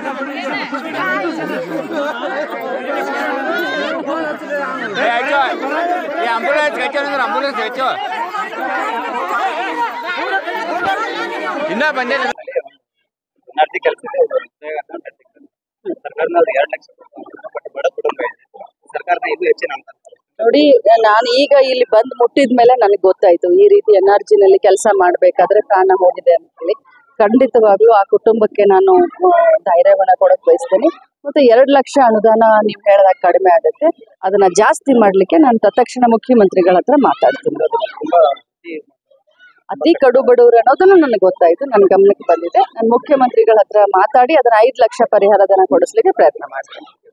ಏ ಹೆಚ್ಚು ಈ ಆಂಬುಲೆನ್ಸ್ ಹೆಚ್ಚು ಅಂದ್ರೆ ಆಂಬುಲೆನ್ಸ್ ಹೆಚ್ಚು ಇನ್ನ ಬಂದಿಲ್ಲ ನಾಟಿ ಕೆಲಸ ಸರ್ಕಾರದವ್ರು ಎರಡು ಲಕ್ಷ ಬಟ್ ಬಡ ಕುಟುಂಬ ಇದೆ ಸರ್ಕಾರದ ಇದು ಹೆಚ್ಚಿನ ಅಂತ ನೋಡಿ ನಾನು ಈಗ ಇಲ್ಲಿ ಬಂದ್ ಮುಟ್ಟಿದ ಮೇಲೆ ನನಗೆ ಗೊತ್ತಾಯ್ತು ಈ ರೀತಿ ಎನ್ ಆರ್ ನಲ್ಲಿ ಕೆಲಸ ಮಾಡ್ಬೇಕಾದ್ರೆ ಪ್ರಾಣ ಹೋಗಿದೆ ಅಂತ ಹೇಳಿ ಖಂಡಿತವಾಗ್ಲೂ ಆ ಕುಟುಂಬಕ್ಕೆ ನಾನು ಆ, ಧೈರ್ಯವನ್ನ ಕೊಡಕ್ ಬಯಸ್ತೇನೆ ಮತ್ತೆ ಎರಡ್ ಲಕ್ಷ ಅನುದಾನ ನೀವು ಹೇಳಿದಾಗ ಕಡಿಮೆ ಆಗುತ್ತೆ ಅದನ್ನ ಜಾಸ್ತಿ ಮಾಡ್ಲಿಕ್ಕೆ ನಾನು ತತ್ಕ್ಷಣ ಮುಖ್ಯಮಂತ್ರಿಗಳ ಹತ್ರ ಮಾತಾಡ್ತೀನಿ ತುಂಬಾ ಅತಿ- ಅತಿ ಕಡು ಬಡವರು ಅನ್ನೋದನ್ನು ನನಗೆ ಗೊತ್ತಾಯ್ತು ನನ್ನ ಗಮನಕ್ಕೆ ಬಂದಿದೆ ನಾನು ಮುಖ್ಯಮಂತ್ರಿಗಳ ಹತ್ರ ಮಾತಾಡಿ ಅದನ್ನ ಐದು ಲಕ್ಷ ಪರಿಹಾರಧನ ಕೊಡಿಸ್ಲಿಕ್ಕೆ ಪ್ರಯತ್ನ ಮಾಡ್ತೀನಿ